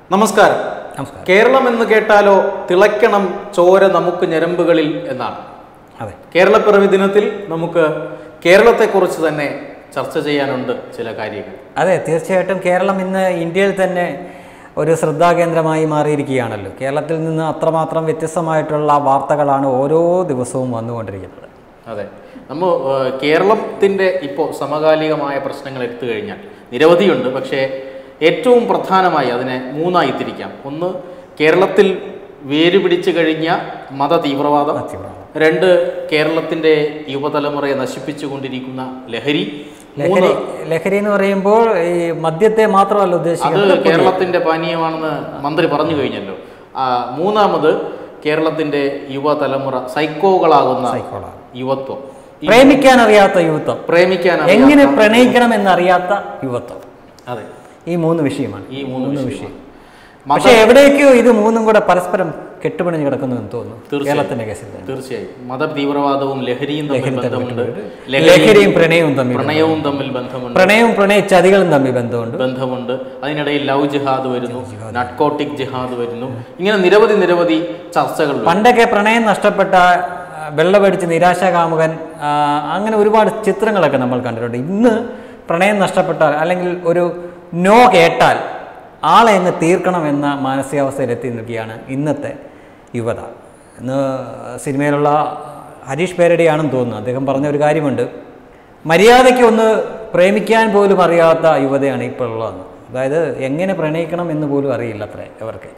നമസ്കാരം നമസ്കാരം കേരളം എന്ന് കേട്ടാലോ തിളയ്ക്കണം ചോര നമുക്ക് ഞരമ്പുകളിൽ എന്നാണ് അതെ കേരളപ്പിറവി ദിനത്തിൽ നമുക്ക് കേരളത്തെക്കുറിച്ച് തന്നെ ചർച്ച ചെയ്യാനുണ്ട് ചില കാര്യങ്ങൾ അതെ തീർച്ചയായിട്ടും കേരളം ഇന്ന് ഇന്ത്യയിൽ തന്നെ ഒരു ശ്രദ്ധാകേന്ദ്രമായി മാറിയിരിക്കുകയാണല്ലോ കേരളത്തിൽ നിന്ന് അത്രമാത്രം വ്യത്യസ്തമായിട്ടുള്ള വാർത്തകളാണ് ഓരോ ദിവസവും വന്നുകൊണ്ടിരിക്കുന്നത് അതെ നമ്മ ഏഹ്, കേരളത്തിൻ്റെ ഇപ്പോൾ സമകാലികമായ പ്രശ്നങ്ങൾ എടുത്തു കഴിഞ്ഞാൽ നിരവധിയുണ്ട് പക്ഷേ ഏറ്റവും പ്രധാനമായി അതിനെ മൂന്നായി തിരിക്കാം ഒന്ന് കേരളത്തിൽ വേരുപിടിച്ചു കഴിഞ്ഞ മത തീവ്രവാദം രണ്ട് കേരളത്തിൻ്റെ യുവതലമുറയെ നശിപ്പിച്ചുകൊണ്ടിരിക്കുന്ന ലഹരി മൂന്ന് ലഹരി ലഹരി എന്ന് പറയുമ്പോൾ ഈ മദ്യത്തെ മാത്രമല്ല അത് ഉദ്ദേശിക്കുന്നത് കേരളത്തിന്റെ പാനീയമാണെന്ന് മന്ത്രി പറഞ്ഞു കഴിഞ്ഞല്ലോ ആ, മൂന്നാമത് കേരളത്തിന്റെ യുവതലമുറ സൈക്കോകളാകുന്ന സൈക്കോളാണ്. യുവത്വം ഈ പ്രേമിക്കാൻ അറിയാത്ത യുവത്വം പ്രേമിക്കാൻ എങ്ങനെ പ്രണയിക്കണം എന്നറിയാത്ത യുവത്വം അതെ ഈ മൂന്ന് വിഷയമാണ് ഈ മൂന്ന് വിഷയം പക്ഷെ എവിടേക്കോ ഇത് മൂന്നും കൂടെ പരസ്പരം കെട്ടുപിണഞ്ഞ് കിടക്കുന്നു എന്ന് തോന്നുന്നു കേരളത്തിന്റെ കേസിൽ തന്നെ. തീർച്ചയായും മത തീവ്രവാദവും ലഹരിയും തമ്മിൽ ബന്ധമുണ്ട് ലഹരിയും പ്രണയവും തമ്മിൽ പ്രണയവും തമ്മിൽ ബന്ധമുണ്ട് പ്രണയവും പ്രണയ ചതികളും തമ്മിൽ ബന്ധമുണ്ട് ബന്ധമുണ്ട് അതിനിടയിൽ ലവ് ജിഹാദ് വരുന്നു നട്കോട്ടിക് ജിഹാദ് വരുന്നു ഇങ്ങനെ നിരവധി നിരവധി ചർച്ചകൾ വരും. പണ്ടൊക്കെ പ്രണയം നഷ്ടപ്പെട്ട ആ, വെള്ളമടിച്ച് നിരാശാകാമുകൻ ആ, അങ്ങനെ ഒരുപാട് ചിത്രങ്ങളൊക്കെ നമ്മൾ കണ്ടിട്ടുണ്ട് ഇന്ന് പ്രണയം നഷ്ടപ്പെട്ടാൽ അല്ലെങ്കിൽ ഒരു നോ കേട്ടാൽ ആളെ അങ്ങ് തീർക്കണം എന്ന മാനസികാവസ്ഥയിലെത്തി നിൽക്കുകയാണ് ഇന്നത്തെ യുവത ഇന്ന് സിനിമയിലുള്ള ഹരീഷ് പേരടിയാണെന്ന് തോന്നുന്നു അദ്ദേഹം പറഞ്ഞ ഒരു കാര്യമുണ്ട് മര്യാദയ്ക്ക് ഒന്ന് പ്രേമിക്കാൻ പോലും അറിയാത്ത യുവതയാണ് ഇപ്പോൾ ഉള്ളതെന്ന് അതായത് എങ്ങനെ പ്രണയിക്കണം എന്ന് പോലും അറിയില്ല അത്രേ അവർക്ക്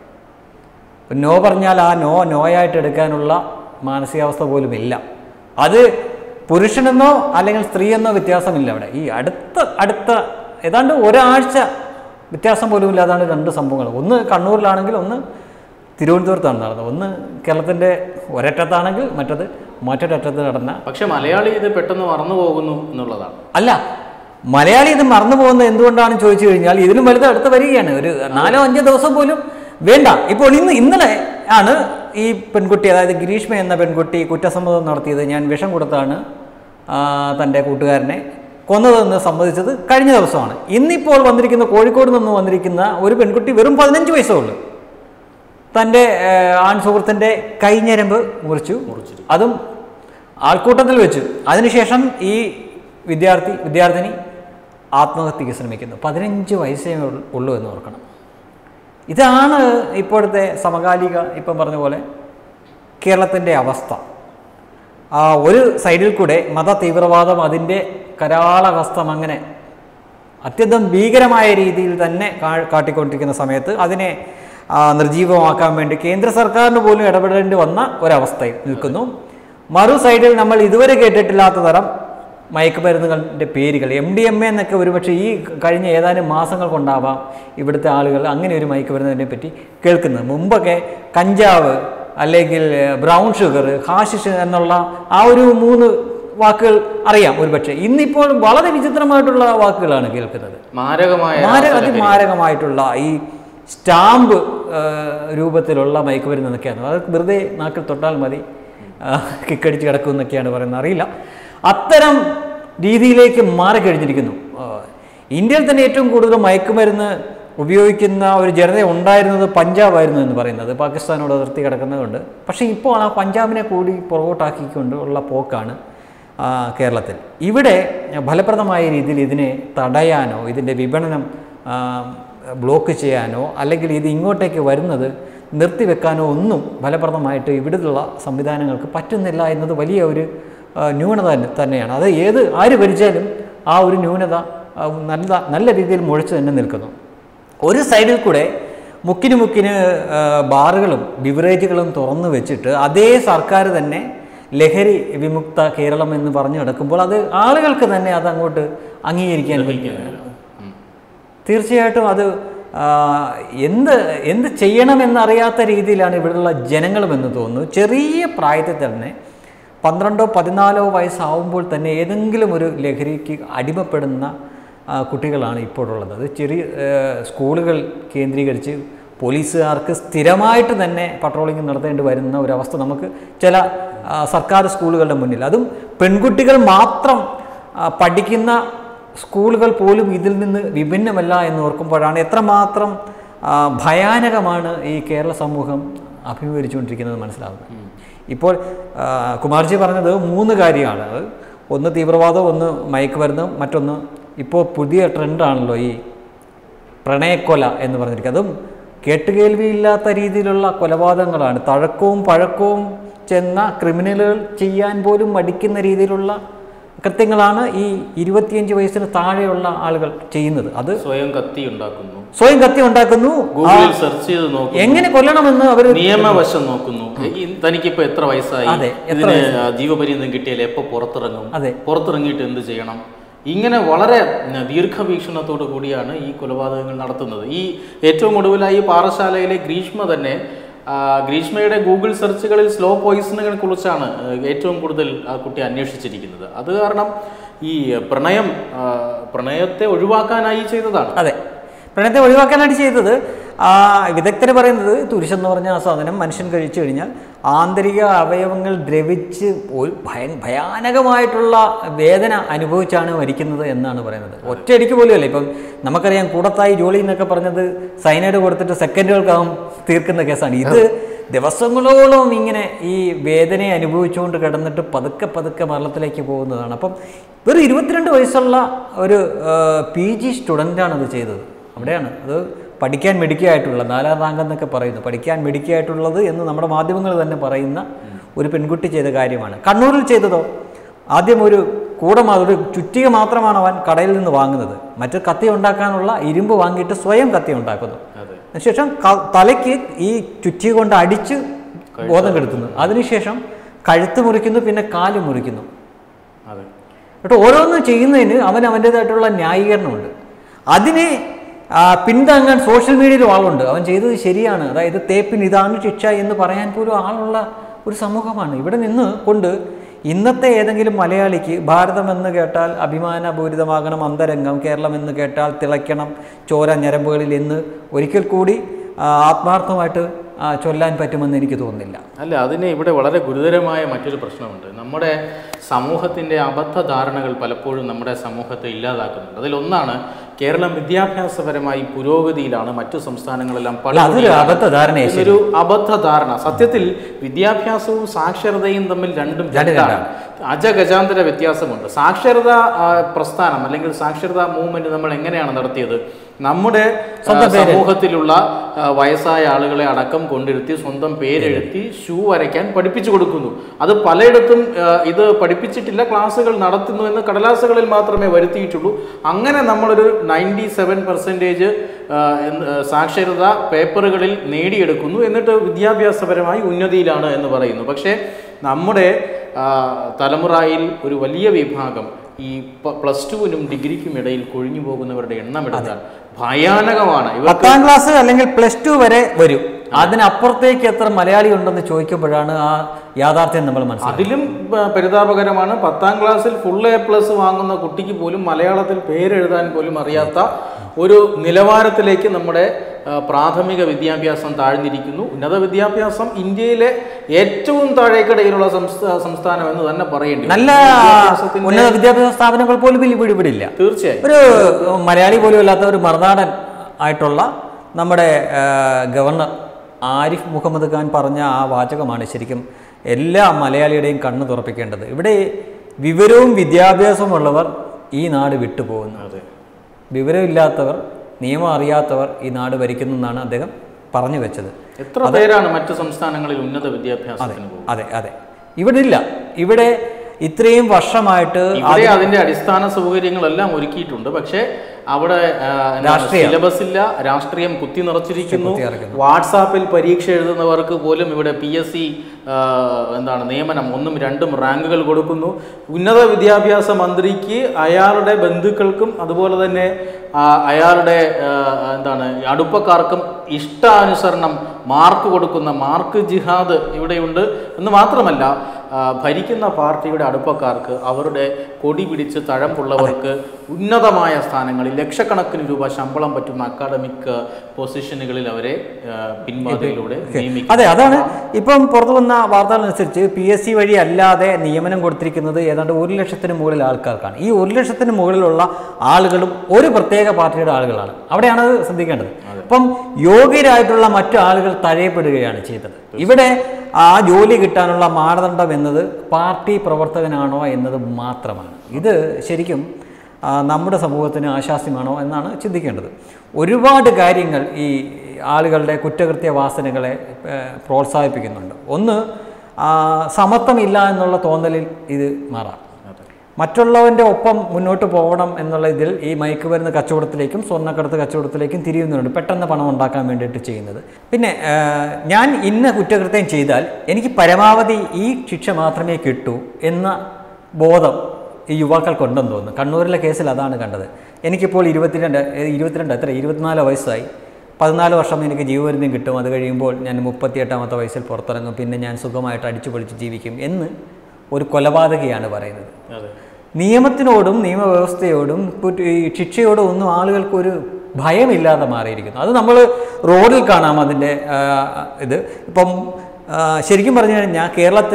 നോ പറഞ്ഞാൽ ആ നോ നോയായിട്ട് എടുക്കാനുള്ള മാനസികാവസ്ഥ പോലും ഇല്ല അത് പുരുഷനെന്നോ അല്ലെങ്കിൽ സ്ത്രീയെന്നോ വ്യത്യാസമില്ല അവിടെ ഈ അടുത്ത അടുത്ത ഏതാണ്ട് ഒരാഴ്ച വ്യത്യാസം പോലും ഇല്ലാതാണ് രണ്ട് സംഭവങ്ങൾ ഒന്ന് കണ്ണൂരിലാണെങ്കിൽ ഒന്ന് തിരുവനന്തപുരത്താണ് നടന്നത് ഒന്ന് കേരളത്തിൻ്റെ ഒരറ്റത്താണെങ്കിൽ മറ്റത് മറ്റൊരറ്റത്ത് നടന്ന പക്ഷെ മലയാളി ഇത് പെട്ടെന്ന് മറന്നു പോകുന്നു എന്നുള്ളതാണ് അല്ല മലയാളി ഇത് മറന്നു പോകുന്നത് എന്തുകൊണ്ടാണെന്ന് ചോദിച്ചു കഴിഞ്ഞാൽ ഇതിലും വലുത് അടുത്ത് വരികയാണ് ഒരു നാലോ അഞ്ചോ ദിവസം പോലും വേണ്ട ഇപ്പോൾ ഇന്ന് ഇന്നലെ ആണ് ഈ പെൺകുട്ടി അതായത് ഗ്രീഷ്മ എന്ന പെൺകുട്ടി കുറ്റസമ്മതം നടത്തിയത് ഞാൻ വിഷം കൊടുത്താണ് ആ, തൻ്റെ കൂട്ടുകാരനെ കൊന്നതെന്ന് സമ്മതിച്ചത് കഴിഞ്ഞ ദിവസമാണ് ഇന്നിപ്പോൾ വന്നിരിക്കുന്ന കോഴിക്കോട് നിന്ന് വന്നിരിക്കുന്ന ഒരു പെൺകുട്ടി വെറും പതിനഞ്ച് വയസ്സേ ഉള്ളൂ തൻ്റെ ഏഹ്, ആൺ സുഹൃത്തിൻ്റെ കൈഞ്ഞരമ്പ് മുറിച്ചു അതും ആൾക്കൂട്ടത്തിൽ വെച്ചു അതിനുശേഷം ഈ വിദ്യാർത്ഥി വിദ്യാർത്ഥിനി ആത്മഹത്യക്ക് ശ്രമിക്കുന്നു പതിനഞ്ച് വയസ്സേ ഉൾ- ഉള്ളൂ എന്ന് ഓർക്കണം ഇതാണ് ഇപ്പോഴത്തെ സമകാലിക ഇപ്പം പറഞ്ഞ പോലെ കേരളത്തിൻ്റെ അവസ്ഥ ആ ഒരു സൈഡിൽ കൂടെ മത തീവ്രവാദം അതിൻ്റെ കരാളഹസ്തം അങ്ങനെ അത്യന്തം ഭീകരമായ രീതിയിൽ തന്നെ കാ- കാട്ടിക്കൊണ്ടിരിക്കുന്ന സമയത്ത് അതിനെ ആ, നിർജീവമാക്കാൻ വേണ്ടി കേന്ദ്ര സർക്കാരിന് പോലും ഇടപെടേണ്ടി വന്ന ഒരവസ്ഥയിൽ നിൽക്കുന്നു മറു സൈഡിൽ നമ്മൾ ഇതുവരെ കേട്ടിട്ടില്ലാത്ത തരം മയക്കുമരുന്നുകളുടെ പേരുകൾ എം ഡി എം എ എന്നൊക്കെ ഒരുപക്ഷെ ഈ കഴിഞ്ഞ ഏതാനും മാസങ്ങൾ കൊണ്ടാവാം ഇവിടുത്തെ ആളുകൾ അങ്ങനെ ഒരു മയക്കുമരുന്നിനെ പറ്റി കേൾക്കുന്നത് മുമ്പൊക്കെ കഞ്ചാവ് അല്ലെങ്കിൽ ബ്രൗൺ ഷുഗർ ഹാഷിഷ് എന്നുള്ള ആ ഒരു മൂന്ന് വാക്കുകൾ അറിയാം ഒരുപക്ഷെ ഇന്നിപ്പോൾ വളരെ വിചിത്രമായിട്ടുള്ള വാക്കുകളാണ് കേൾക്കുന്നത് മാരകമായ മാരക അതിമാരകമായിട്ടുള്ള ഈ സ്റ്റാമ്പ് ആ, രൂപത്തിലുള്ള മയക്കുമരുന്ന് എന്നൊക്കെയാണ് അത് വെറുതെ നാക്കിൽ തൊട്ടാൽ മതി ആ, കിക്കടിച്ച് കിടക്കും എന്നൊക്കെയാണ് പറയുന്നത് അറിയില്ല അത്തരം രീതിയിലേക്ക് മാറിക്കഴിഞ്ഞിരിക്കുന്നു ആ, ഇന്ത്യയിൽ തന്നെ ഏറ്റവും കൂടുതൽ മയക്കുമരുന്ന് ഉപയോഗിക്കുന്ന ഒരു ജനത ഉണ്ടായിരുന്നത് പഞ്ചാബായിരുന്നു എന്ന് പറയുന്നത് പാകിസ്ഥാനോട് അതിർത്തി കിടക്കുന്നതുകൊണ്ട് പക്ഷേ ഇപ്പോൾ ആ പഞ്ചാബിനെ കൂടി പുറകോട്ടാക്കിക്കൊണ്ട് ഉള്ള പോക്കാണ് ആ, കേരളത്തിൽ ഇവിടെ ഫലപ്രദമായ രീതിയിൽ ഇതിനെ തടയാനോ ഇതിൻ്റെ വിപണനം ആ, ബ്ലോക്ക് ചെയ്യാനോ അല്ലെങ്കിൽ ഇത് ഇങ്ങോട്ടേക്ക് വരുന്നത് നിർത്തിവെക്കാനോ ഒന്നും ഫലപ്രദമായിട്ട് ഇവിടുള്ള സംവിധാനങ്ങൾക്ക് പറ്റുന്നില്ല എന്നത് വലിയ ഒരു ആ, ന്യൂനത തന്നെ- തന്നെയാണ് അത് ഏത് ആര് ഭരിച്ചാലും ആ ഒരു ന്യൂനത ആ, നല്ല നല്ല രീതിയിൽ മുഴച്ചു തന്നെ നിൽക്കുന്നു ഒരു സൈഡിൽ കൂടെ മുക്കിന് മുക്കിന് ആ, ബാറുകളും ബിവറേജുകളും തുറന്നു വെച്ചിട്ട് അതേ സർക്കാർ തന്നെ ലഹരി വിമുക്ത കേരളം എന്ന് പറഞ്ഞു നടക്കുമ്പോൾ അത് ആളുകൾക്ക് തന്നെ അത് അങ്ങോട്ട് അംഗീകരിക്കാൻ പറ്റില്ല തീർച്ചയായിട്ടും അത് ആ, എന്ത് എന്ത് ചെയ്യണമെന്നറിയാത്ത രീതിയിലാണ് ഇവിടെയുള്ള ജനങ്ങളുമെന്ന് തോന്നുന്നു ചെറിയ പ്രായത്തിൽ തന്നെ പന്ത്രണ്ടോ പതിനാലോ വയസ്സാവുമ്പോൾ തന്നെ ഏതെങ്കിലും ഒരു ലഹരിക്ക് അടിമപ്പെടുന്ന ആ, കുട്ടികളാണ് ഇപ്പോഴുള്ളത് അത് ചെറിയ ആ, സ്കൂളുകൾ കേന്ദ്രീകരിച്ച് പോലീസുകാർക്ക് സ്ഥിരമായിട്ട് തന്നെ പട്രോളിംഗ് നടത്തേണ്ടി വരുന്ന ഒരവസ്ഥ നമുക്ക് ചില ആ, സർക്കാർ സ്കൂളുകളുടെ മുന്നിൽ അതും പെൺകുട്ടികൾ മാത്രം ആ, പഠിക്കുന്ന സ്കൂളുകൾ പോലും ഇതിൽ നിന്ന് വിഭിന്നമല്ല എന്ന് ഓർക്കുമ്പോഴാണ് എത്രമാത്രം ആ, ഭയാനകമാണ് ഈ കേരള സമൂഹം അഭിമുഖീകരിച്ചുകൊണ്ടിരിക്കുന്നത് മനസ്സിലാവുന്നത് ഇപ്പോൾ ആ, കുമാർജി പറഞ്ഞത് മൂന്ന് കാര്യമാണ് അത് ഒന്ന് തീവ്രവാദം ഒന്ന് മയക്കുമരുന്ന് മറ്റൊന്ന് ഇപ്പോൾ പുതിയ ട്രെൻഡാണല്ലോ ഈ പ്രണയക്കൊല എന്ന് പറഞ്ഞിരിക്കുന്നത് അതും കേട്ടുകേൾവിയില്ലാത്ത രീതിയിലുള്ള കൊലപാതകങ്ങളാണ് തഴക്കവും പഴക്കവും ചെന്ന ക്രിമിനലുകൾ ചെയ്യാൻ പോലും മടിക്കുന്ന രീതിയിലുള്ള കൃത്യങ്ങളാണ് ഈ ഇരുപത്തിയഞ്ച് വയസ്സിന് താഴെയുള്ള ആളുകൾ ചെയ്യുന്നത് അത് സ്വയം കത്തി ഉണ്ടാക്കുന്നു സ്വയം കത്തി ഉണ്ടാക്കുന്നു ഗൂഗിളിൽ സെർച്ച് ചെയ്ത് നോക്കുന്നു എങ്ങനെ കൊല്ലണമെന്ന് അവർ നിയമവശം നോക്കുന്നു ഈ തനിക്കിപ്പോ എത്ര വയസ്സായി അതെ, എത്ര ഇതിന് ജീവപര്യന്തം കിട്ടിയാൽ എപ്പോ പുറത്തിറങ്ങും അതെ. പുറത്തിറങ്ങിയിട്ട് എന്ത് ചെയ്യണം ഇങ്ങനെ വളരെ ഉം, ദീർഘവീക്ഷണത്തോടു കൂടിയാണ് ഈ കൊലപാതകങ്ങൾ നടത്തുന്നത് ഈ ഏറ്റവും ഒടുവിലായി പാറശാലയിലെ ഗ്രീഷ്മ തന്നെ ആ, ഗ്രീഷ്മയുടെ ഗൂഗിൾ സെർച്ചുകളിൽ സ്ലോ പോയിസണുകളെ കുറിച്ചാണ് ആ, ഏറ്റവും കൂടുതൽ ആ കുട്ടി അന്വേഷിച്ചിരിക്കുന്നത് അത് കാരണം ഈ പ്രണയം ആ, പ്രണയത്തെ ഒഴിവാക്കാനായി ചെയ്തതാണ് അതെ പ്രണയത്തെ ഒഴിവാക്കാനായിട്ട് ചെയ്തത് ആ വിദഗ്ധർ പറയുന്നത് തുരിശെന്ന് പറഞ്ഞ ആ സാധനം മനുഷ്യൻ കഴിച്ചു കഴിഞ്ഞാൽ ആന്തരിക അവയവങ്ങൾ ദ്രവിച്ച് ഒരു ഭയ ഭയാനകമായിട്ടുള്ള വേദന അനുഭവിച്ചാണ് മരിക്കുന്നത് എന്നാണ് പറയുന്നത് ഒറ്റയടിക്ക് പോലും അല്ല ഇപ്പം നമുക്കറിയാം കൂടത്തായി ജോലി എന്നൊക്കെ പറഞ്ഞത് സൈനൈഡ് കൊടുത്തിട്ട് സെക്കൻഡുകൾക്കകം തീർക്കുന്ന കേസാണ് ഇത് ദിവസങ്ങളോളം ഇങ്ങനെ ഈ വേദനയെ അനുഭവിച്ചുകൊണ്ട് കിടന്നിട്ട് പതുക്കെ പതുക്കെ മരണത്തിലേക്ക് പോകുന്നതാണ് അപ്പം വെറും ഇരുപത്തിരണ്ട് വയസ്സുള്ള ഒരു പി ജി സ്റ്റുഡൻ്റാണ് അത് ചെയ്തത് അവിടെയാണ് അത് പഠിക്കാൻ മിടുക്കിയായിട്ടുള്ള നാലാം റാങ്ക് എന്നൊക്കെ പറയുന്നു പഠിക്കാൻ മിടുക്കിയായിട്ടുള്ളത് എന്ന് നമ്മുടെ മാധ്യമങ്ങൾ തന്നെ പറയുന്ന ഒരു പെൺകുട്ടി ചെയ്ത കാര്യമാണ് കണ്ണൂരിൽ ചെയ്തതോ ആദ്യം ഒരു കൂടം ഒരു ചുറ്റിക മാത്രമാണ് അവൻ കടയിൽ നിന്ന് വാങ്ങുന്നത് മറ്റ് കത്തി ഉണ്ടാക്കാനുള്ള ഇരുമ്പ് വാങ്ങിയിട്ട് സ്വയം കത്തി ഉണ്ടാക്കുന്നു അതെ അതിനുശേഷം ക- തലയ്ക്ക് ഈ ചുറ്റിക കൊണ്ട് അടിച്ച് ബോധം കെടുത്തുന്നു അതിനുശേഷം കഴുത്ത് മുറിക്കുന്നു പിന്നെ കാല് മുറിക്കുന്നു അതെ കേട്ടോ ഓരോന്ന് ചെയ്യുന്നതിന് അവൻ അവൻ്റേതായിട്ടുള്ള ന്യായീകരണമുണ്ട് അതിനെ ആ, പിന്താങ്ങാൻ സോഷ്യൽ മീഡിയയിലും ആളുണ്ട് അവൻ ചെയ്തത് ശരിയാണ് അതായത് തേപ്പിന് ഇതാണ് ശിക്ഷ എന്ന് പറയാൻ പോലും ആളുള്ള ഒരു സമൂഹമാണ് ഇവിടെ നിന്ന് കൊണ്ട് ഇന്നത്തെ ഏതെങ്കിലും മലയാളിക്ക് ഭാരതം എന്ന് കേട്ടാൽ അഭിമാനപൂരിതമാകണം അന്തരംഗം കേരളം എന്ന് കേട്ടാൽ തിളയ്ക്കണം ചോര ഞരമ്പുകളിൽ എന്ന് ഒരിക്കൽ കൂടി ആ, ആത്മാർത്ഥമായിട്ട് ആ, ചൊല്ലാൻ പറ്റുമെന്ന് എനിക്ക് തോന്നുന്നില്ല അല്ല അതിന് ഇവിടെ വളരെ ഗുരുതരമായ മറ്റൊരു പ്രശ്നമുണ്ട് നമ്മുടെ സമൂഹത്തിൻ്റെ അബദ്ധധാരണകൾ പലപ്പോഴും നമ്മുടെ സമൂഹത്തെ ഇല്ലാതാക്കുന്നുണ്ട് അതിലൊന്നാണ് കേരളം വിദ്യാഭ്യാസപരമായി പുരോഗതിയിലാണ് മറ്റു സംസ്ഥാനങ്ങളെല്ലാം അല്ല അതൊരു അബദ്ധധാരണയെ എന്നൊരു അബദ്ധധാരണ സത്യത്തിൽ വിദ്യാഭ്യാസവും സാക്ഷരതയും തമ്മിൽ രണ്ടും രണ്ടാണ് അജഗജാന്തര വ്യത്യാസമുണ്ട് സാക്ഷരത ആ, പ്രസ്ഥാനം അല്ലെങ്കിൽ സാക്ഷരതാ മൂവ്മെന്റ് നമ്മൾ എങ്ങനെയാണ് നടത്തിയത് നമ്മുടെ ആ, സമൂഹത്തിലുള്ള ആ, വയസ്സായ ആളുകളെ അടക്കം കൊണ്ടിരുത്തി സ്വന്തം പേരെഴുത്തി ഷൂ വരയ്ക്കാൻ പഠിപ്പിച്ചു കൊടുക്കുന്നു അത് പലയിടത്തും ആ, ഇത് പഠിപ്പിച്ചിട്ടില്ല ക്ലാസ്സുകൾ നടത്തുന്നു എന്ന് കടലാസുകളിൽ മാത്രമേ വരുത്തിയിട്ടുള്ളൂ അങ്ങനെ നമ്മളൊരു നയൻറ്റി സെവൻ പെർസെൻറ്റേജ് സാക്ഷരത പേപ്പറുകളിൽ നേടിയെടുക്കുന്നു എന്നിട്ട് വിദ്യാഭ്യാസപരമായി ഉന്നതിയിലാണ് എന്ന് പറയുന്നു പക്ഷേ നമ്മുടെ ആ, തലമുറയിൽ ഒരു വലിയ വിഭാഗം ഈ പ- പ്ലസ് ടുവിനും ഡിഗ്രിക്കും ഇടയിൽ കൊഴിഞ്ഞു പോകുന്നവരുടെ എണ്ണം എടുത്താൽ ഭയാനകമാണ് ഇവർ പത്താം ക്ലാസ് അല്ലെങ്കിൽ പ്ലസ് ടു വരെ വരും അതിനപ്പുറത്തേക്ക് എത്ര മലയാളി ഉണ്ടെന്ന് ചോദിക്കുമ്പോഴാണ് ആ യാഥാർത്ഥ്യം നമ്മൾ മനസ്സിലാക്കുന്നത് അതിലും പ- പരിതാപകരമാണ് പത്താം ക്ലാസ്സിൽ ഫുൾ എ പ്ലസ് വാങ്ങുന്ന കുട്ടിക്ക് പോലും മലയാളത്തിൽ പേരെഴുതാൻ പോലും അറിയാത്ത ഒരു നിലവാരത്തിലേക്ക് നമ്മുടെ ആ, പ്രാഥമിക വിദ്യാഭ്യാസം താഴ്ന്നിരിക്കുന്നു ഉന്നത വിദ്യാഭ്യാസം ഇന്ത്യയിലെ ഏറ്റവും താഴേക്കിടയിലുള്ള സംസ്ഥാ സംസ്ഥാനം എന്ന് തന്നെ പറയേണ്ടി വരും. നല്ല വിദ്യാഭ്യാസത്തിന്റെ ഉന്നത വിദ്യാഭ്യാസ സ്ഥാപനങ്ങൾ പോലും ഇവിടെ ഇവിടെ ഇല്ല തീർച്ചയായും ഒരു മലയാളി പോലും അല്ലാത്ത ഒരു മറുനാടൻ ആയിട്ടുള്ള നമ്മുടെ ആ, ഗവർണർ ആരിഫ് മുഹമ്മദ് ഖാൻ പറഞ്ഞ ആ വാചകമാണ് ശരിക്കും എല്ലാ മലയാളിയുടെയും കണ്ണ് തുറപ്പിക്കേണ്ടത് ഇവിടെ വിവരവും വിദ്യാഭ്യാസവും ഉള്ളവർ ഈ നാട് വിട്ടുപോകുന്നു അതെ വിവരമില്ലാത്തവർ നിയമം അറിയാത്തവർ ഈ നാട് ഭരിക്കുന്നു എന്നാണ് അദ്ദേഹം പറഞ്ഞു വെച്ചത് എത്ര പേരാണ് മറ്റു സംസ്ഥാനങ്ങളിൽ ഉന്നത വിദ്യാഭ്യാസത്തിന് പോകുന്നത് അതെ അതെ ഇവിടെ ഇല്ല ഇവിടെ ഇത്രയും വർഷമായിട്ട് ഇവിടെ അതിന്റെ അടിസ്ഥാന സൗകര്യങ്ങളെല്ലാം ഒരുക്കിയിട്ടുണ്ട് പക്ഷേ അവിടെ ആ, എന്താണ്, രാഷ്ട്രീയം. സിലബസ് ഇല്ല രാഷ്ട്രീയം കുത്തി നിറച്ചിരിക്കുന്നു കുത്തിനിറയ്ക്കുന്നു. വാട്സാപ്പിൽ പരീക്ഷ എഴുതുന്നവർക്ക് പോലും ഇവിടെ പി എസ് സി എന്താണ് നിയമനം ഒന്നും രണ്ടും റാങ്കുകൾ കൊടുക്കുന്നു ഉന്നത വിദ്യാഭ്യാസ മന്ത്രിക്ക് അയാളുടെ ബന്ധുക്കൾക്കും അതുപോലെ തന്നെ ആ, അയാളുടെ ആ, എന്താണ് അടുപ്പക്കാർക്കും ഇഷ്ടാനുസരണം മാർക്ക് കൊടുക്കുന്ന മാർക്ക് ജിഹാദ് ഇവിടെയുണ്ട് എന്ന് മാത്രമല്ല ആ, ഭരിക്കുന്ന പാർട്ടിയുടെ അടുപ്പക്കാർക്ക് അവരുടെ കൊടി പിടിച്ച് തഴമ്പുള്ളവർക്ക് ഉന്നതമായ സ്ഥാനങ്ങളിൽ ലക്ഷക്കണക്കിന് രൂപ ശമ്പളം പറ്റുന്ന അക്കാഡമിക് പൊസിഷനുകളിൽ അവരെ ആ, പിൻവാതിലൂടെ നിയമിക്കും അതെ അതാണ് ഇപ്പം പുറത്തു വന്ന വാർത്തകളനുസരിച്ച് പി എസ് സി വഴി അല്ലാതെ നിയമനം കൊടുത്തിരിക്കുന്നത് ഏതാണ്ട് ഒരു ലക്ഷത്തിന് മുകളിൽ ആൾക്കാർക്കാണ് ഈ ഒരു ലക്ഷത്തിന് മുകളിലുള്ള ആളുകളും ഒരു പ്രത്യേക പാർട്ടിയുടെ ആളുകളാണ് അവിടെയാണ് അത് ശ്രദ്ധിക്കേണ്ടത് അപ്പം യോഗ്യരായിട്ടുള്ള മറ്റു ആളുകൾ തഴയപ്പെടുകയാണ് ചെയ്തത് ഇവിടെ ആ ജോലി കിട്ടാനുള്ള മാനദണ്ഡം എന്നത് പാർട്ടി പ്രവർത്തകനാണോ എന്നത് മാത്രമാണ് ഇത് ശരിക്കും ആ, നമ്മുടെ സമൂഹത്തിന് ആശാസ്യമാണോ എന്നാണ് ചിന്തിക്കേണ്ടത് ഒരുപാട് കാര്യങ്ങൾ ഈ ആളുകളുടെ കുറ്റകൃത്യ വാസനകളെ ഏ, പ്രോത്സാഹിപ്പിക്കുന്നുണ്ട് ഒന്ന് ആ, സമത്വമില്ല എന്നുള്ള തോന്നലിൽ ഇത് മാറാം മറ്റുള്ളവൻ്റെ ഒപ്പം മുന്നോട്ട് പോകണം എന്നുള്ള ഇതിൽ ഈ മയക്കുമരുന്ന് കച്ചവടത്തിലേക്കും സ്വർണ്ണക്കടത്ത് കച്ചവടത്തിലേക്കും തിരിയുന്നുണ്ട് പെട്ടെന്ന് പണം ഉണ്ടാക്കാൻ വേണ്ടിയിട്ട് ചെയ്യുന്നത് പിന്നെ ആ, ഞാൻ ഇന്ന കുറ്റകൃത്യം ചെയ്താൽ എനിക്ക് പരമാവധി ഈ ശിക്ഷ മാത്രമേ കിട്ടൂ എന്ന ബോധം ഈ യുവാക്കൾക്കുണ്ടെന്ന് തോന്നുന്നു കണ്ണൂരിലെ കേസിൽ അതാണ് കണ്ടത് എനിക്കിപ്പോൾ ഇരുപത്തിരണ്ട് ഏ, ഇരുപത്തിരണ്ട് എത്ര ഇരുപത്തിനാല് വയസ്സായി പതിനാല് വർഷം എനിക്ക് ജീവപര്യന്തം കിട്ടും അത് കഴിയുമ്പോൾ ഞാൻ മുപ്പത്തിയെട്ടാമത്തെ വയസ്സിൽ പുറത്തിറങ്ങും പിന്നെ ഞാൻ സുഖമായിട്ട് അടിച്ചു പൊളിച്ച് ജീവിക്കും എന്ന് ഒരു കൊലപാതകയാണ് പറയുന്നത് അതെ നിയമത്തിനോടും നിയമവ്യവസ്ഥയോടും കുറ്റ- ഈ ശിക്ഷയോടും ഒന്നും ആളുകൾക്ക് ഒരു ഭയമില്ലാതെ മാറിയിരിക്കുന്നു അത് നമ്മൾ റോഡിൽ കാണാം അതിൻ്റെ ആ, ഇത് ഇപ്പം ആ, ശരിക്കും പറഞ്ഞു കഴിഞ്ഞാൽ കേരളത്തിൽ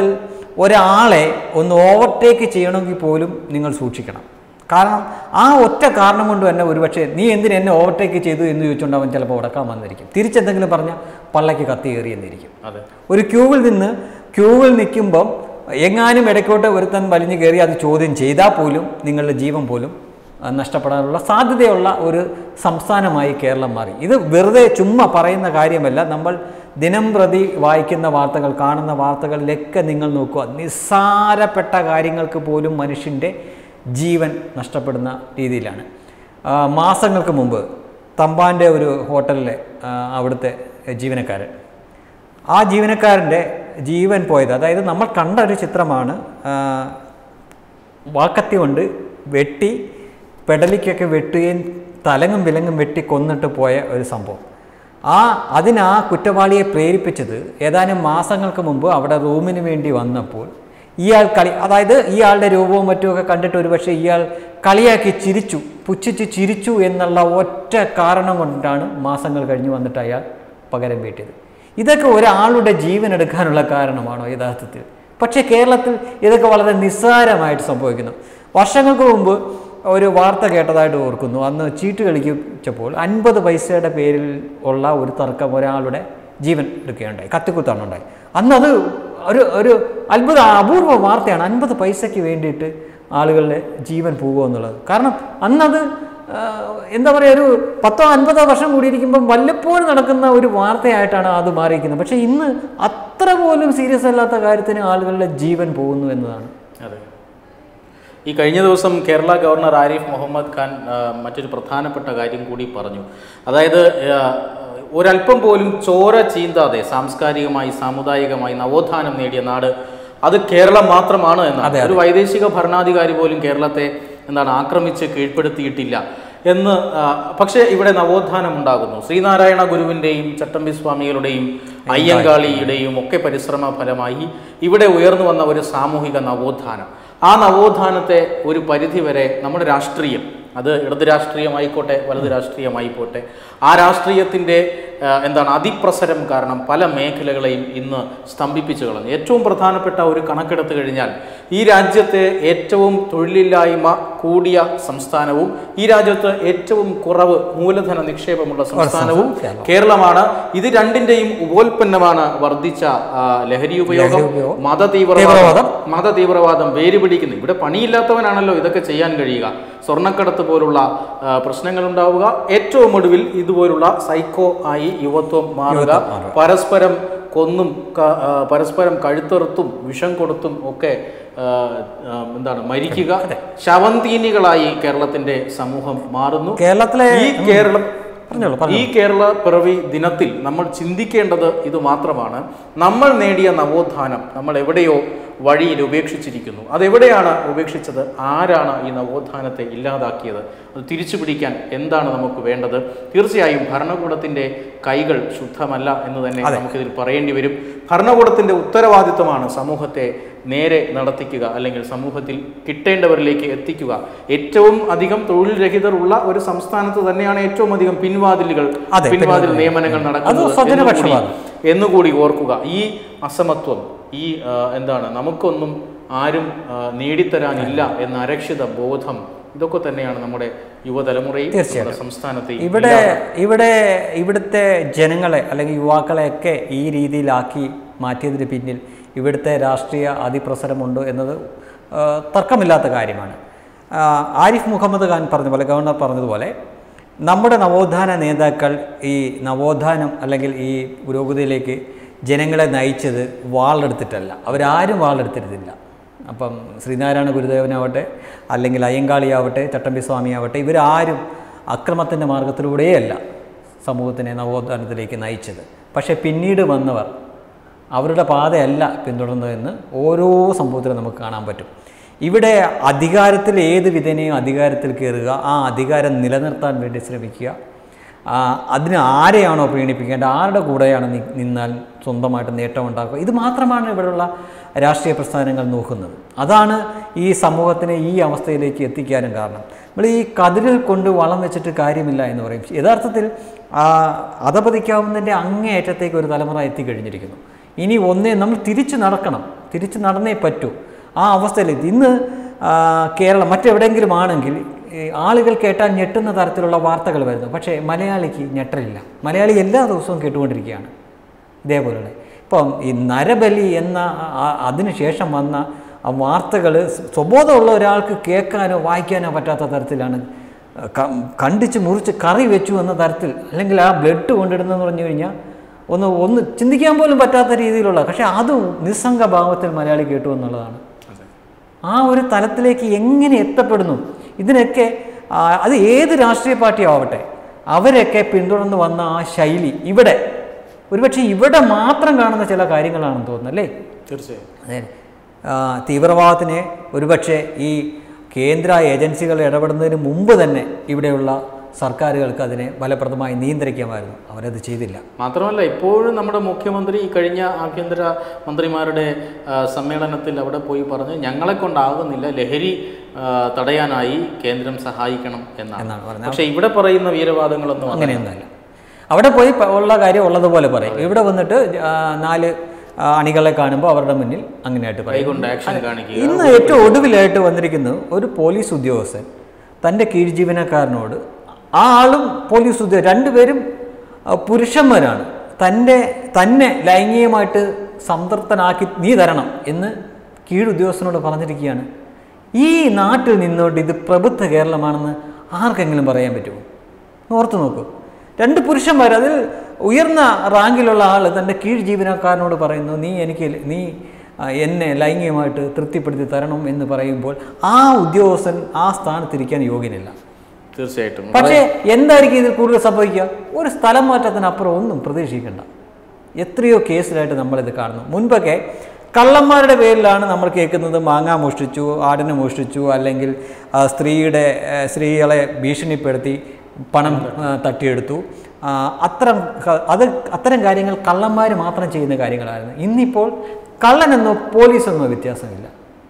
ഒരാളെ ഒന്ന് ഓവർടേക്ക് ചെയ്യണമെങ്കിൽ പോലും നിങ്ങൾ സൂക്ഷിക്കണം കാരണം ആ ഒറ്റ കാരണം കൊണ്ട് തന്നെ ഒരുപക്ഷെ നീ എന്തിന് എന്നെ ഓവർടേക്ക് ചെയ്തു എന്ന് ചോദിച്ചുകൊണ്ട് അവൻ ചിലപ്പോൾ ഉടക്കാൻ വന്നിരിക്കും തിരിച്ചെന്തെങ്കിലും പറഞ്ഞാൽ പള്ളയ്ക്ക് കത്തി കയറി എന്നിരിക്കും അതെ ഒരു ക്യൂവിൽ നിന്ന് ക്യൂവിൽ നിൽക്കുമ്പം എങ്ങാനും ഇടയ്ക്കോട്ട് ഒരുത്തൻ വലിഞ്ഞു കയറി അത് ചോദ്യം ചെയ്താൽ പോലും നിങ്ങളുടെ ജീവൻ പോലും ആ, നഷ്ടപ്പെടാനുള്ള സാധ്യതയുള്ള ഒരു സംസ്ഥാനമായി കേരളം മാറി ഇത് വെറുതെ ചുമ്മാ പറയുന്ന കാര്യമല്ല നമ്മൾ ദിനം പ്രതി വായിക്കുന്ന വാർത്തകൾ കാണുന്ന വാർത്തകളിലൊക്കെ നിങ്ങൾ നോക്കുക നിസ്സാരപ്പെട്ട കാര്യങ്ങൾക്ക് പോലും മനുഷ്യൻ്റെ ജീവൻ നഷ്ടപ്പെടുന്ന രീതിയിലാണ് ആ, മാസങ്ങൾക്ക് മുമ്പ് തമ്പാൻ്റെ ഒരു ഹോട്ടലിലെ ആ, അവിടുത്തെ ജീവനക്കാരൻ ആ ജീവനക്കാരൻ്റെ ജീവൻ പോയത് അതായത് നമ്മൾ കണ്ട ഒരു ചിത്രമാണ് ആ, വാക്കത്തി കൊണ്ട് വെട്ടി പെടലിക്കൊക്കെ വെട്ടുകയും തലങ്ങും വിലങ്ങും വെട്ടി കൊന്നിട്ട് പോയ ഒരു സംഭവം ആ അതിന് ആ കുറ്റവാളിയെ പ്രേരിപ്പിച്ചത് ഏതാനും മാസങ്ങൾക്ക് മുമ്പ് അവിടെ റൂമിന് വേണ്ടി വന്നപ്പോൾ ഇയാൾ കളി അതായത് ഇയാളുടെ രൂപവും മറ്റുമൊക്കെ കണ്ടിട്ട് ഒരുപക്ഷെ ഇയാൾ കളിയാക്കി ചിരിച്ചു പുച്ഛിച്ച് ചിരിച്ചു എന്നുള്ള ഒറ്റ കാരണം കൊണ്ടാണ് മാസങ്ങൾ കഴിഞ്ഞ് വന്നിട്ട് അയാൾ പകരം വീട്ടിയത് ഇതൊക്കെ ഒരാളുടെ ജീവൻ എടുക്കാനുള്ള കാരണമാണോ യഥാർത്ഥത്തിൽ പക്ഷേ കേരളത്തിൽ ഇതൊക്കെ വളരെ നിസ്സാരമായിട്ട് സംഭവിക്കുന്നു വർഷങ്ങൾക്ക് മുമ്പ് ഒരു വാർത്ത കേട്ടതായിട്ട് ഓർക്കുന്നു അന്ന് ചീട്ട് കളിച്ചപ്പോൾ അൻപത് പൈസയുടെ പേരിൽ ഉള്ള ഒരു തർക്കം ഒരാളുടെ ജീവൻ എടുക്കുകയുണ്ടായി കത്തിക്കുത്താണ് ഉണ്ടായി അന്നത് ഒരു ഒരു അത്ഭുത അപൂർവ വാർത്തയാണ് അൻപത് പൈസയ്ക്ക് വേണ്ടിയിട്ട് ആളുകളുടെ ജീവൻ പോകുക എന്നുള്ളത് കാരണം അന്നത് ആ, എന്താ പറയുക ഒരു പത്തോ അൻപതോ വർഷം കൂടിയിരിക്കുമ്പം വല്ലപ്പോഴും നടക്കുന്ന ഒരു വാർത്തയായിട്ടാണ് അത് മാറിയിരിക്കുന്നത് പക്ഷേ ഇന്ന് അത്ര പോലും സീരിയസ് അല്ലാത്ത കാര്യത്തിന് ആളുകളുടെ ജീവൻ പോകുന്നു എന്നതാണ് അതെ ഈ കഴിഞ്ഞ ദിവസം കേരള ഗവർണർ ആരിഫ് മുഹമ്മദ് ഖാൻ ആ, മറ്റൊരു പ്രധാനപ്പെട്ട കാര്യം കൂടി പറഞ്ഞു അതായത് ആ, ഒരല്പം പോലും ചോര ചീന്താതെ സാംസ്കാരികമായി സാമുദായികമായി നവോത്ഥാനം നേടിയ നാട് അത് കേരളം മാത്രമാണ് എന്നാണ് ഒരു വൈദേശിക ഭരണാധികാരി പോലും കേരളത്തെ എന്താണ് ആക്രമിച്ച് കീഴ്പ്പെടുത്തിയിട്ടില്ല എന്ന് ആ, പക്ഷേ ഇവിടെ നവോത്ഥാനം ഉണ്ടാകുന്നു ശ്രീനാരായണ ഗുരുവിൻ്റെയും ചട്ടമ്പി സ്വാമികളുടെയും അയ്യങ്കാളിയുടെയും ഒക്കെ പരിശ്രമ ഫലമായി ഇവിടെ ഉയർന്നു വന്ന ഒരു സാമൂഹിക നവോത്ഥാനം ആ നവോത്ഥാനത്തെ ഒരു പരിധിവരെ നമ്മുടെ രാഷ്ട്രീയം അത് ഇടത് രാഷ്ട്രീയമായിക്കോട്ടെ വലത് രാഷ്ട്രീയമായിക്കോട്ടെ ആ രാഷ്ട്രീയത്തിൻ്റെ ആ, എന്താണ് അതിപ്രസരം കാരണം പല മേഖലകളെയും ഇന്ന് സ്തംഭിപ്പിച്ചു കളഞ്ഞു ഏറ്റവും പ്രധാനപ്പെട്ട ഒരു കണക്കെടുത്തു കഴിഞ്ഞാൽ ഈ രാജ്യത്തെ ഏറ്റവും തൊഴിലില്ലായ്മ കൂടിയ സംസ്ഥാനവും ഈ രാജ്യത്ത് ഏറ്റവും കുറവ് മൂലധന നിക്ഷേപമുള്ള സംസ്ഥാനവും കേരളം. കേരളമാണ് ഇത് രണ്ടിന്റെയും ഉപോൽപ്പന്നമാണ് വർദ്ധിച്ച ആ, ലഹരി ഉപയോഗം ലഹരി ഉപയോഗം, മതതീവ്രവാദം തീവ്രവാദം. മതതീവ്രവാദം വേര് പിടിക്കുന്നു ഇവിടെ പണിയില്ലാത്തവനാണല്ലോ ഇതൊക്കെ ചെയ്യാൻ കഴിയുക സ്വർണ്ണക്കടത്ത് പോലുള്ള ആ, പ്രശ്നങ്ങൾ ഉണ്ടാവുക ഏറ്റവും ഒടുവിൽ ഇതുപോലുള്ള സൈക്കോ ആയി യുവത്വം മാറുക യുവത്വം മാറുക. പരസ്പരം കൊന്നും ക- ആ, പരസ്പരം കഴുത്തെറുത്തും വിഷം കൊടുത്തും ഒക്കെ ആ, ആ, എന്താണ് മരിക്കുക ശവന്തീനികളായി കേരളത്തിന്റെ സമൂഹം മാറുന്നു കേരളത്തിലെ ഈ കേരളം പറഞ്ഞോളൂ ഈ കേരള പിറവി ദിനത്തിൽ നമ്മൾ ചിന്തിക്കേണ്ടത് ഇത് മാത്രമാണ് നമ്മൾ നേടിയ നവോത്ഥാനം നമ്മൾ എവിടെയോ വഴിയിൽ ഉപേക്ഷിച്ചിരിക്കുന്നു അതെവിടെയാണ് ഉപേക്ഷിച്ചത് ആരാണ് ഈ നവോത്ഥാനത്തെ ഇല്ലാതാക്കിയത് അത് തിരിച്ചു പിടിക്കാൻ എന്താണ് നമുക്ക് വേണ്ടത് തീർച്ചയായും ഭരണകൂടത്തിന്റെ കൈകൾ ശുദ്ധമല്ല എന്ന് തന്നെ നമുക്കിതിൽ പറയേണ്ടി വരും ഭരണകൂടത്തിന്റെ ഉത്തരവാദിത്തമാണ് സമൂഹത്തെ നേരെ നടത്തിക്കുക അല്ലെങ്കിൽ സമൂഹത്തിൽ കിട്ടേണ്ടവരിലേക്ക് എത്തിക്കുക ഏറ്റവും അധികം തൊഴിൽ രഹിതർ ഉള്ള ഒരു സംസ്ഥാനത്ത് തന്നെയാണ് ഏറ്റവും അധികം പിൻവാതിലുകൾ അതെ, പിൻവാതിൽ നിയമനങ്ങൾ നടക്കുന്നത് സ്വജന എന്നുകൂടി- പക്ഷപാതം. എന്നുകൂടി ഓർക്കുക ഈ അസമത്വം ഈ ആ, എന്താണ് നമുക്കൊന്നും ആരും ആ, നേടിത്തരാനില്ല എന്ന അരക്ഷിത ബോധം ഇതൊക്കെ തന്നെയാണ് നമ്മുടെ യുവതലമുറയും നമ്മുടെ സംസ്ഥാനത്തെയും ഇവിടെ ഇവിടെ ഇവിടുത്തെ ജനങ്ങളെ അല്ലെങ്കിൽ യുവാക്കളെയൊക്കെ ഈ രീതിയിലാക്കി മാറ്റിയതിന് പിന്നിൽ ഇവിടുത്തെ രാഷ്ട്രീയ അതിപ്രസരമുണ്ട് എന്നത് ആ, തർക്കമില്ലാത്ത കാര്യമാണ് ആ, ആരിഫ് മുഹമ്മദ് ഖാൻ പറഞ്ഞ പോലെ ഗവർണർ പറഞ്ഞതുപോലെ നമ്മുടെ നവോത്ഥാന നേതാക്കൾ ഈ നവോത്ഥാനം അല്ലെങ്കിൽ ഈ പുരോഗതിയിലേക്ക് ജനങ്ങളെ നയിച്ചത് വാളെടുത്തിട്ടല്ല അവരാരും വാളെടുത്തിരുന്നില്ല അപ്പം ശ്രീനാരായണ ഗുരുദേവനാവട്ടെ അല്ലെങ്കിൽ അയ്യങ്കാളിയാവട്ടെ ചട്ടമ്പി സ്വാമിയാവട്ടെ ഇവരാരും അക്രമത്തിൻ്റെ മാർഗത്തിലൂടെയല്ല സമൂഹത്തിനെ നവോത്ഥാനത്തിലേക്ക് നയിച്ചത് പക്ഷേ പിന്നീട് വന്നവർ അവരുടെ പാതയല്ല പിന്തുടർന്നതെന്ന് ഓരോ സംഭവത്തിലും നമുക്ക് കാണാൻ പറ്റും ഇവിടെ അധികാരത്തിൽ ഏത് വിധേനയും അധികാരത്തിൽ കയറുക ആ അധികാരം നിലനിർത്താൻ വേണ്ടി ശ്രമിക്കുക ആ, അതിന് ആരെയാണോ പ്രീണിപ്പിക്കേണ്ടത് ആരുടെ കൂടെയാണ് നി- നിന്നാൽ സ്വന്തമായിട്ട് നേട്ടം ഉണ്ടാക്കുക ഇത് മാത്രമാണ് ഇവിടെയുള്ള രാഷ്ട്രീയ പ്രസ്ഥാനങ്ങൾ നോക്കുന്നത് അതാണ് ഈ സമൂഹത്തിനെ ഈ അവസ്ഥയിലേക്ക് എത്തിക്കാനും കാരണം നമ്മൾ ഈ കതിരിൽ കൊണ്ട് വളം വെച്ചിട്ട് കാര്യമില്ല എന്ന് പറയും യഥാർത്ഥത്തിൽ ആ, അധപതിക്കാവുന്നതിൻ്റെ അങ്ങേയറ്റത്തേക്ക് ഒരു തലമുറ എത്തിക്കഴിഞ്ഞിരിക്കുന്നു ഇനി ഒന്നേ നമ്മൾ തിരിച്ചു നടക്കണം തിരിച്ചു നടന്നേ പറ്റൂ ആ അവസ്ഥയിൽ ഇന്ന് ആ, കേരളം മറ്റെവിടെയെങ്കിലും ആണെങ്കിൽ ഈ ആളുകൾ കേട്ടാൽ ഞെട്ടുന്ന തരത്തിലുള്ള വാർത്തകൾ വരുന്നു പക്ഷേ മലയാളിക്ക് ഞെട്ടലില്ല മലയാളി എല്ലാ ദിവസവും കേട്ടുകൊണ്ടിരിക്കുകയാണ് ഇതേപോലെയുള്ള ഇപ്പം ഈ നരബലി എന്ന ആ- അതിനുശേഷം വന്ന ആ വാർത്തകൾ സ്വബോധമുള്ള ഒരാൾക്ക് കേൾക്കാനോ വായിക്കാനോ പറ്റാത്ത തരത്തിലാണ് ക- കണ്ടിച്ച് മുറിച്ച് കറി വെച്ചു എന്ന തരത്തിൽ അല്ലെങ്കിൽ ആ ബ്ലഡ് കൊണ്ടിടുന്നതെന്ന് പറഞ്ഞു കഴിഞ്ഞാൽ ഒന്ന് ഒന്ന് ചിന്തിക്കാൻ പോലും പറ്റാത്ത രീതിയിലുള്ള പക്ഷേ അതും നിസ്സംഗ ഭാവത്തിൽ മലയാളി കേട്ടു എന്നുള്ളതാണ് ആ ഒരു തലത്തിലേക്ക് എങ്ങനെ എത്തപ്പെടുന്നു ഇതിനൊക്കെ ആ, അത് ഏത് രാഷ്ട്രീയ പാർട്ടി ആവട്ടെ അവരൊക്കെ പിന്തുടർന്ന് വന്ന ആ ശൈലി ഇവിടെ ഒരുപക്ഷെ ഇവിടെ മാത്രം കാണുന്ന ചില കാര്യങ്ങളാണെന്ന് തോന്നുന്നു അല്ലേ തീർച്ചയായും അതെ ആ, തീവ്രവാദത്തിനെ ഒരുപക്ഷെ ഈ കേന്ദ്ര ഏജൻസികൾ ഇടപെടുന്നതിന് മുമ്പ് തന്നെ ഇവിടെയുള്ള സർക്കാരുകൾക്ക് അതിനെ ഫലപ്രദമായി നിയന്ത്രിക്കാമായിരുന്നു അവരത് ചെയ്തില്ല മാത്രമല്ല ഇപ്പോഴും നമ്മുടെ മുഖ്യമന്ത്രി ഈ കഴിഞ്ഞ ആഭ്യന്തര മന്ത്രിമാരുടെ ആ, സമ്മേളനത്തിൽ അവിടെ പോയി പറഞ്ഞ് ഞങ്ങളെ കൊണ്ടാകുന്നില്ല ലഹരി ആ, തടയാനായി കേന്ദ്രം സഹായിക്കണം എന്നാണ് എന്നാണ് പറഞ്ഞത് പക്ഷെ ഇവിടെ പറയുന്ന വീരവാദങ്ങളൊന്നും അങ്ങനെ അങ്ങനെയൊന്നുമല്ല അവിടെ പോയി പ- ഉള്ള കാര്യം ഉള്ളതുപോലെ പറയും ഇവിടെ വന്നിട്ട് ആ, നാല് ആ, അണികളെ കാണുമ്പോൾ അവരുടെ മുന്നിൽ അങ്ങനെയായിട്ട് പറയും കൈകൊണ്ട് ആക്ഷൻ കാണിക്കുക ഇന്ന് ഏറ്റവും ഒടുവിലായിട്ട് വന്നിരിക്കുന്നത് ഒരു പോലീസ് ഉദ്യോഗസ്ഥൻ തൻ്റെ കീഴ്ജീവനക്കാരനോട് ആ ആളും പോലീസ് ഉദ്യോഗ രണ്ടുപേരും ആ, പുരുഷന്മാരാണ് തൻ്റെ തന്നെ ലൈംഗികമായിട്ട് സംതൃപ്തനാക്കി നീ തരണം എന്ന് കീഴുദ്യോഗസ്ഥനോട് പറഞ്ഞിരിക്കുകയാണ് ഈ നാട്ടിൽ നിന്നുകൊണ്ട് ഇത് പ്രബുദ്ധ കേരളമാണെന്ന് ആർക്കെങ്കിലും പറയാൻ പറ്റുമോ ഓർത്ത് നോക്കൂ രണ്ട് പുരുഷന്മാർ അതിൽ ഉയർന്ന റാങ്കിലുള്ള ആൾ തൻ്റെ കീഴ് ജീവനക്കാരനോട് പറയുന്നു നീ എനിക്ക് ല- നീ ആ, എന്നെ ലൈംഗികമായിട്ട് തൃപ്തിപ്പെടുത്തി തരണം എന്ന് പറയുമ്പോൾ ആ ഉദ്യോഗസ്ഥൻ ആ സ്ഥാനത്തിരിക്കാൻ യോഗ്യനില്ല തീർച്ചയായിട്ടും പക്ഷേ എന്തായിരിക്കും ഇതിൽ കൂടുതൽ സംഭവിക്കുക ഒരു സ്ഥലം മാറ്റത്തിനപ്പുറം ഒന്നും പ്രതീക്ഷിക്കേണ്ട എത്രയോ കേസിലായിട്ട് നമ്മളിത് കാണുന്നു മുൻപൊക്കെ കള്ളന്മാരുടെ പേരിലാണ് നമ്മൾ കേൾക്കുന്നത് മാങ്ങ മോഷ്ടിച്ചു ആടിനെ മോഷ്ടിച്ചു അല്ലെങ്കിൽ ആ, സ്ത്രീയുടെ ആ, സ്ത്രീകളെ ഭീഷണിപ്പെടുത്തി പണം ആ, തട്ടിയെടുത്തു ആ, അത്തരം ക- അത് അത്തരം കാര്യങ്ങൾ കള്ളന്മാർ മാത്രം ചെയ്യുന്ന കാര്യങ്ങളായിരുന്നു ഇന്നിപ്പോൾ കള്ളനെന്നോ പോലീസെന്നോ വ്യത്യാസമില്ല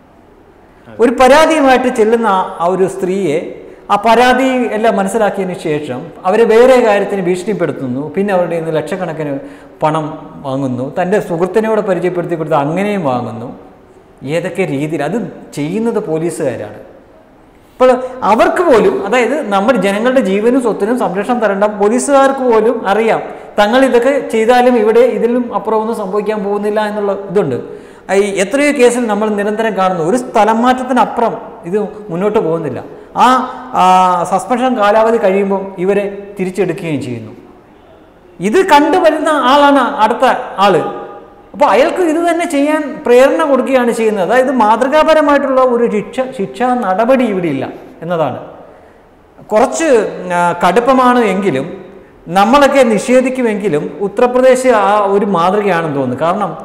ഒരു പരാതിയുമായിട്ട് ചെല്ലുന്ന ആ- ആ ഒരു സ്ത്രീയെ ആ പരാതി എല്ലാം മനസ്സിലാക്കിയതിന് ശേഷം അവരെ വേറെ കാര്യത്തിന് ഭീഷണിപ്പെടുത്തുന്നു പിന്നെ അവരുടെ നിന്ന് ലക്ഷക്കണക്കിന് പണം വാങ്ങുന്നു തൻ്റെ സുഹൃത്തിനോട് പരിചയപ്പെടുത്തി കൊടുത്ത് അങ്ങനെയും വാങ്ങുന്നു ഏതൊക്കെ രീതിയിൽ അത് ചെയ്യുന്നത് പോലീസുകാരാണ് ഇപ്പോൾ അവർക്ക് പോലും അതായത് നമ്മുടെ ജനങ്ങളുടെ ജീവനും സ്വത്തിനും സംരക്ഷണം തരേണ്ട പോലീസുകാർക്ക് പോലും അറിയാം തങ്ങൾ ഇതൊക്കെ ചെയ്താലും ഇവിടെ ഇതിലും അപ്പുറം ഒന്നും സംഭവിക്കാൻ പോകുന്നില്ല എന്നുള്ള ഇതുണ്ട് ഈ എത്രയോ കേസിൽ നമ്മൾ നിരന്തരം കാണുന്നു ഒരു സ്ഥലം മാറ്റത്തിനപ്പുറം ഇത് മുന്നോട്ട് പോകുന്നില്ല ആ ആ, സസ്പെൻഷൻ കാലാവധി കഴിയുമ്പം ഇവരെ തിരിച്ചെടുക്കുകയും ചെയ്യുന്നു ഇത് കണ്ടുവരുന്ന ആളാണ് അടുത്ത ആള് അപ്പോൾ അയാൾക്ക് ഇത് തന്നെ ചെയ്യാൻ പ്രേരണ കൊടുക്കുകയാണ് ചെയ്യുന്നത് അതായത് മാതൃകാപരമായിട്ടുള്ള ഒരു ശിക്ഷ ശിക്ഷാ നടപടി ഇവിടെ ഇല്ല എന്നതാണ് കുറച്ച് ആ, കടുപ്പമാണ് എങ്കിലും നമ്മളൊക്കെ നിഷേധിക്കുമെങ്കിലും ഉത്തർപ്രദേശ് ആ ഒരു മാതൃകയാണെന്ന് തോന്നുന്നു കാരണം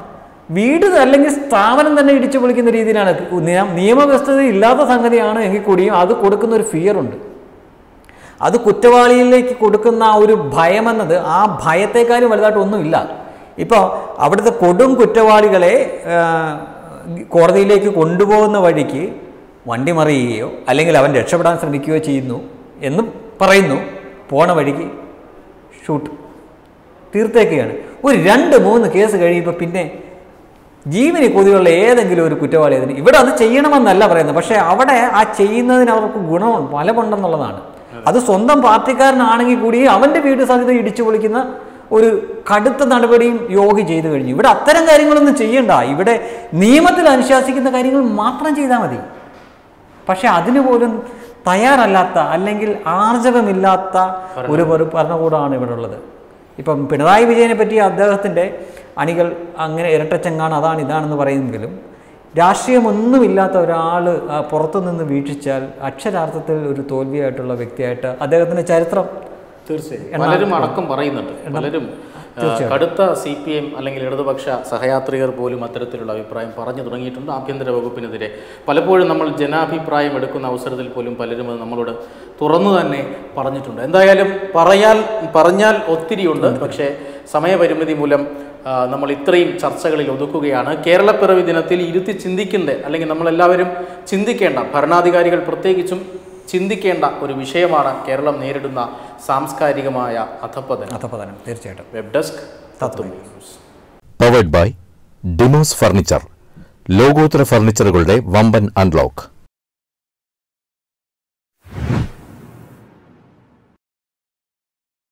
വീട് അല്ലെങ്കിൽ സ്ഥാപനം തന്നെ ഇടിച്ചു പൊളിക്കുന്ന രീതിയിലാണ് നിയ- നിയമവ്യവസ്ഥത ഇല്ലാത്ത സംഗതിയാണ് എങ്കിൽ കൂടിയും അത് കൊടുക്കുന്ന ഒരു ഫിയർ ഉണ്ട് അത് കുറ്റവാളിയിലേക്ക് കൊടുക്കുന്ന ആ ഒരു ഭയമെന്നത് ആ ഭയത്തെക്കാളും വലുതായിട്ട് ഒന്നുമില്ല ഇപ്പോൾ അവിടുത്തെ കൊടും കുറ്റവാളികളെ ആ, കോടതിയിലേക്ക് കൊണ്ടുപോകുന്ന വഴിക്ക് വണ്ടി മറിയുകയോ അല്ലെങ്കിൽ അവൻ രക്ഷപ്പെടാൻ ശ്രമിക്കുകയോ ചെയ്യുന്നു എന്ന് പറയുന്നു പോണ വഴിക്ക് ഷൂട്ട് തീർത്തേക്കുകയാണ് ഒരു രണ്ട് മൂന്ന് കേസ് കഴിയുമ്പോൾ പിന്നെ ജീവന് കൊതിയുള്ള ഏതെങ്കിലും ഒരു കുറ്റവാളി അതിന് ഇവിടെ അത് ചെയ്യണമെന്നല്ല പറയുന്നത് പക്ഷേ അവിടെ ആ ചെയ്യുന്നതിന് അവർക്ക് ഗുണം ഫലമുണ്ടെന്നുള്ളതാണ് അത് സ്വന്തം പാർട്ടിക്കാരനാണെങ്കിൽ കൂടി അവൻ്റെ വീട് സഹിത ഇടിച്ചു പൊളിക്കുന്ന ഒരു കടുത്ത നടപടിയും യോഗി ചെയ്തു കഴിഞ്ഞു ഇവിടെ അത്തരം കാര്യങ്ങളൊന്നും ചെയ്യണ്ട ഇവിടെ നിയമത്തിൽ അനുശാസിക്കുന്ന കാര്യങ്ങൾ മാത്രം ചെയ്താൽ മതി പക്ഷെ അതിനു പോലും തയ്യാറല്ലാത്ത അല്ലെങ്കിൽ ആർജവമില്ലാത്ത ഒരു ഒരു ഭരണകൂടമാണ് ഇവിടെ ഉള്ളത് ഇപ്പം പിണറായി വിജയനെ പറ്റി അദ്ദേഹത്തിൻ്റെ അണികൾ അങ്ങനെ ഇരട്ടച്ചങ്ങാണ് അതാണ് ഇതാണെന്ന് പറയുമെങ്കിലും രാഷ്ട്രീയമൊന്നുമില്ലാത്ത ഒരാൾ പുറത്തു നിന്ന് വീക്ഷിച്ചാൽ അക്ഷരാർത്ഥത്തിൽ ഒരു തോൽവിയായിട്ടുള്ള വ്യക്തിയായിട്ട് അദ്ദേഹത്തിൻ്റെ ചരിത്രം തീർച്ചയായും പലരും അടക്കം പറയുന്നുണ്ട് പലരും ആ, കടുത്ത സി പി എം അല്ലെങ്കിൽ ഇടതുപക്ഷ സഹയാത്രികർ പോലും അത്തരത്തിലുള്ള അഭിപ്രായം പറഞ്ഞു തുടങ്ങിയിട്ടുണ്ട് ആഭ്യന്തര വകുപ്പിനെതിരെ പലപ്പോഴും നമ്മൾ ജനാഭിപ്രായം എടുക്കുന്ന അവസരത്തിൽ പോലും പലരും അത് നമ്മളോട് തുറന്നു തന്നെ പറഞ്ഞിട്ടുണ്ട് എന്തായാലും പറയാൽ പറഞ്ഞാൽ ഒത്തിരിയുണ്ട് പക്ഷേ സമയപരിമിതി മൂലം ആ, നമ്മൾ ഇത്രയും ചർച്ചകളിൽ ഒതുക്കുകയാണ് കേരളപ്പിറവി ദിനത്തിൽ ഇരുത്തി ചിന്തിക്കേണ്ട അല്ലെങ്കിൽ നമ്മളെല്ലാവരും ചിന്തിക്കേണ്ട ഭരണാധികാരികൾ പ്രത്യേകിച്ചും ചിന്തിക്കേണ്ട ഒരു വിഷയമാണ് കേരളം നേരിടുന്ന സാംസ്കാരികമായ അധപ്പതനം അധപതനം തീർച്ചയായിട്ടും web desk Tatwamayi news powered by Demos furniture ലോകോത്തര ഫർണിച്ചറുകളുടെ വമ്പൻ അൺലോക്ക്